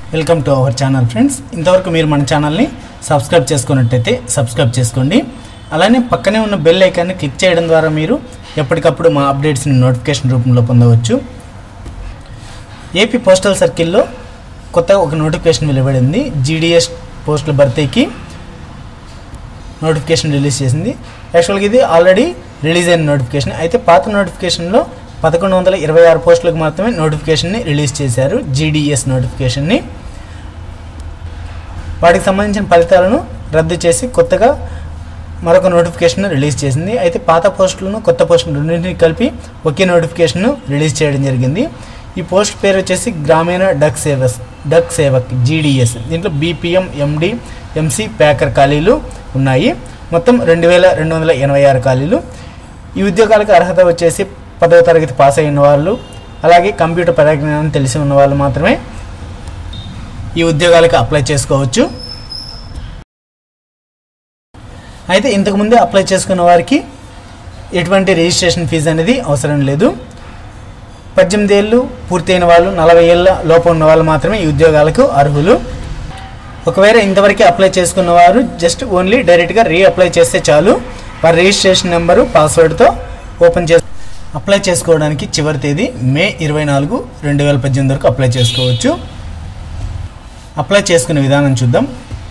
welcome to our channel friends ఇంతవరకు మీరు మన ఛానల్ని సబ్స్క్రైబ్ చేసుకున్నట్టయితే సబ్స్క్రైబ్ చేసుకోండి అలానే పక్కనే ఉన్న బెల్ ఐకాన్ని క్లిక్ చేయడం ద్వారా మీరు ఎప్పటికప్పుడు మా అప్డేట్స్ని నోటిఫికేషన్ రూపంలో పొందవచ్చు ఏపీ పోస్టల్ సర్కిల్లో కొత్తగా ఒక నోటిఫికేషన్ వెలువడింది జీడిఎస్ పోస్టుల భర్తీకి నోటిఫికేషన్ రిలీజ్ చేసింది యాక్చువల్గా ఇది ఆల్రెడీ రిలీజ్ అయిన నోటిఫికేషన్ అయితే పాత నోటిఫికేషన్లో పదకొండు వందల ఇరవై ఆరు పోస్టులకు మాత్రమే నోటిఫికేషన్ని రిలీజ్ చేశారు జీడిఎస్ నోటిఫికేషన్ని వాటికి సంబంధించిన ఫలితాలను రద్దు చేసి కొత్తగా మరొక నోటిఫికేషన్ రిలీజ్ చేసింది అయితే పాత పోస్టులను కొత్త పోస్టులు రెండింటిని కలిపి ఒకే నోటిఫికేషన్ను రిలీజ్ చేయడం జరిగింది ఈ పోస్ట్ పేరు వచ్చేసి గ్రామీణ డక్ సేవస్ డక్ సేవక్ జీడిఎస్ దీంట్లో బీపీఎం ఎండి ఎంసీ ప్యాకర్ ఖాళీలు ఉన్నాయి మొత్తం రెండు వేల రెండు వందల ఎనభై ఆరు ఖాళీలు ఈ ఉద్యోగాలకు అర్హత వచ్చేసి పదవ తరగతి పాస్ అయిన వాళ్ళు అలాగే కంప్యూటర్ పరిజ్ఞానం తెలిసి ఉన్న వాళ్ళు మాత్రమే ఈ ఉద్యోగాలకు అప్లై చేసుకోవచ్చు అయితే ఇంతకుముందే అప్లై చేసుకున్న వారికి ఎటువంటి రిజిస్ట్రేషన్ ఫీజు అనేది అవసరం లేదు పద్దెనిమిది ఏళ్ళు పూర్తయిన వాళ్ళు నలభై ఏళ్ళ లోపు ఉన్న వాళ్ళు మాత్రమే ఈ ఉద్యోగాలకు అర్హులు ఒకవేళ ఇంతవరకు అప్లై చేసుకున్న వారు జస్ట్ ఓన్లీ డైరెక్ట్గా రీ అప్లై చేస్తే చాలు వారి రిజిస్ట్రేషన్ నెంబరు పాస్వర్డ్తో ఓపెన్ చేసి అప్లై చేసుకోవడానికి చివరి తేదీ మే ఇరవై నాలుగు రెండు వేల పద్దెనిమిది వరకు అప్లై చేసుకోవచ్చు అప్లై చేసుకునే విధానం చూద్దాం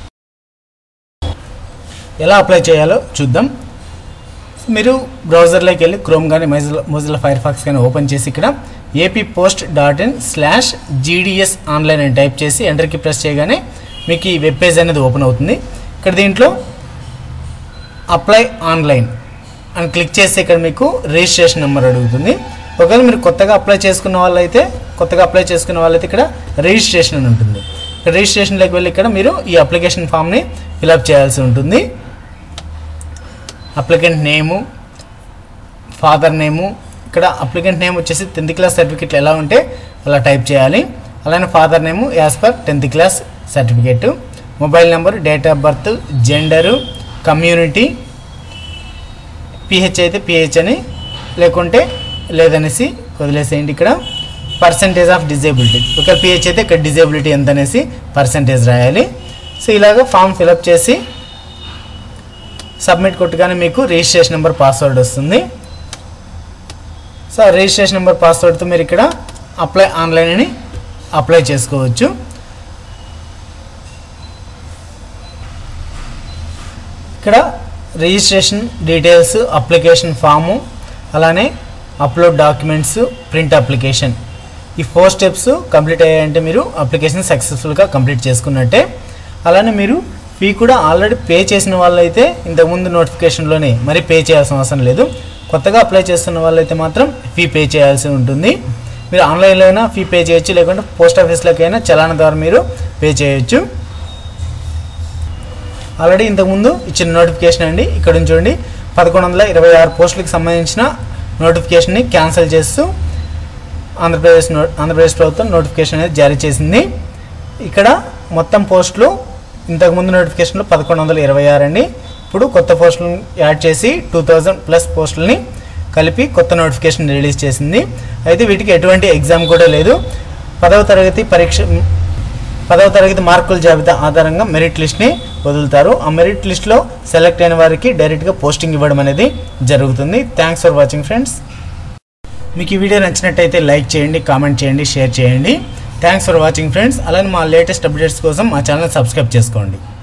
ఎలా అప్లై చేయాలో చూద్దాం మీరు బ్రౌజర్లోకి వెళ్ళి క్రోమ్ కానీ మొజిల్లా మొజిల్లా ఫైర్ ఫాక్స్ కానీ ఓపెన్ చేసి ఇక్కడ AP post dot in slash GDS online అని టైప్ చేసి ఎంటర్కి ప్రెస్ చేయగానే మీకు ఈ వెబ్ పేజ్ అనేది ఓపెన్ అవుతుంది ఇక్కడ దీంట్లో అప్లై ఆన్లైన్ అని క్లిక్ చేస్తే ఇక్కడ మీకు రిజిస్ట్రేషన్ నెంబర్ అడుగుతుంది ఒకవేళ మీరు కొత్తగా అప్లై చేసుకున్న వాళ్ళైతే కొత్తగా అప్లై చేసుకున్న వాళ్ళైతే ఇక్కడ రిజిస్ట్రేషన్ అని ఉంటుంది ఇక్కడ రిజిస్ట్రేషన్లోకి వెళ్ళి ఇక్కడ మీరు ఈ అప్లికేషన్ ఫామ్ని ఫిలప్ చేయాల్సి ఉంటుంది అప్లికెంట్ నేము ఫాదర్ నేము ఇక్కడ అప్లికెంట్ నేమ్ వచ్చేసి టెన్త్ క్లాస్ సర్టిఫికెట్ ఎలా ఉంటే అలా టైప్ చేయాలి అలానే father name as per tenth class certificate mobile number date of birth gender community PH అయితే పిహెచ్ అని లేకుంటే లేదనేసి వదిలేసేయండి ఇక్కడ పర్సంటేజ్ ఆఫ్ డిజేబిలిటీ ఒకవేళ పిహెచ్ అయితే ఇక్కడ డిజేబిలిటీ ఎంత అనేసి పర్సంటేజ్ రాయాలి సో ఇలాగ ఫామ్ ఫిలప్ చేసి సబ్మిట్ కొట్టగానే మీకు రిజిస్ట్రేషన్ నెంబర్ పాస్వర్డ్ వస్తుంది సో ఆ రిజిస్ట్రేషన్ నెంబర్ పాస్వర్డ్తో మీరు ఇక్కడ అప్లై ఆన్లైన్ అని అప్లై చేసుకోవచ్చు ఇక్కడ రిజిస్ట్రేషన్ డీటెయిల్స్ అప్లికేషన్ ఫాము అలానే అప్లోడ్ డాక్యుమెంట్స్ ప్రింట్ అప్లికేషన్ ఈ ఫోర్ స్టెప్స్ కంప్లీట్ అయ్యాయంటే మీరు అప్లికేషన్ సక్సెస్ఫుల్గా కంప్లీట్ చేసుకున్నట్టే అలానే మీరు ఫీ కూడా ఆల్రెడీ పే చేసిన వాళ్ళైతే ఇంతకుముందు నోటిఫికేషన్లోనే మరి పే చేయాల్సిన అవసరం లేదు కొత్తగా అప్లై చేస్తున్న వాళ్ళైతే మాత్రం ఫీ పే చేయాల్సి ఉంటుంది మీరు ఆన్లైన్లో అయినా ఫీ పే చేయొచ్చు లేకుంటే పోస్ట్ ఆఫీస్లోకైనా చలాన ద్వారా మీరు పే చేయొచ్చు ఆల్రెడీ ఇంతకుముందు ఇచ్చిన నోటిఫికేషన్ అండి ఇక్కడ నుంచి చూడండి పదకొండు వందల ఇరవై ఆరు పోస్టులకు సంబంధించిన నోటిఫికేషన్ని క్యాన్సిల్ చేస్తూ ఆంధ్రప్రదేశ్ నో ఆంధ్రప్రదేశ్ ప్రభుత్వం నోటిఫికేషన్ అనేది జారీ చేసింది ఇక్కడ మొత్తం పోస్టులు ఇంతకుముందు నోటిఫికేషన్లో పదకొండు వందల ఇరవై ఆరు అండి ఇప్పుడు కొత్త పోస్టులను యాడ్ చేసి టూ థౌజండ్ ప్లస్ పోస్టులని కలిపి కొత్త నోటిఫికేషన్ రిలీజ్ చేసింది అయితే వీటికి ఎటువంటి ఎగ్జామ్ కూడా లేదు పదవ తరగతి పరీక్ష పదవ తరగతి మార్కుల జాబితా ఆధారంగా మెరిట్ లిస్ట్ని వదులుతారు ఆ మెరిట్ లిస్ట్లో సెలెక్ట్ అయిన వారికి డైరెక్ట్గా పోస్టింగ్ ఇవ్వడం అనేది జరుగుతుంది థ్యాంక్స్ ఫర్ వాచింగ్ ఫ్రెండ్స్ మీకు ఈ వీడియో నచ్చినట్టయితే లైక్ చేయండి కామెంట్ చేయండి షేర్ చేయండి థ్యాంక్స్ ఫర్ వాచింగ్ ఫ్రెండ్స్ అలానే మా లేటెస్ట్ అప్డేట్స్ కోసం మా ఛానల్ సబ్స్క్రైబ్ చేసుకోండి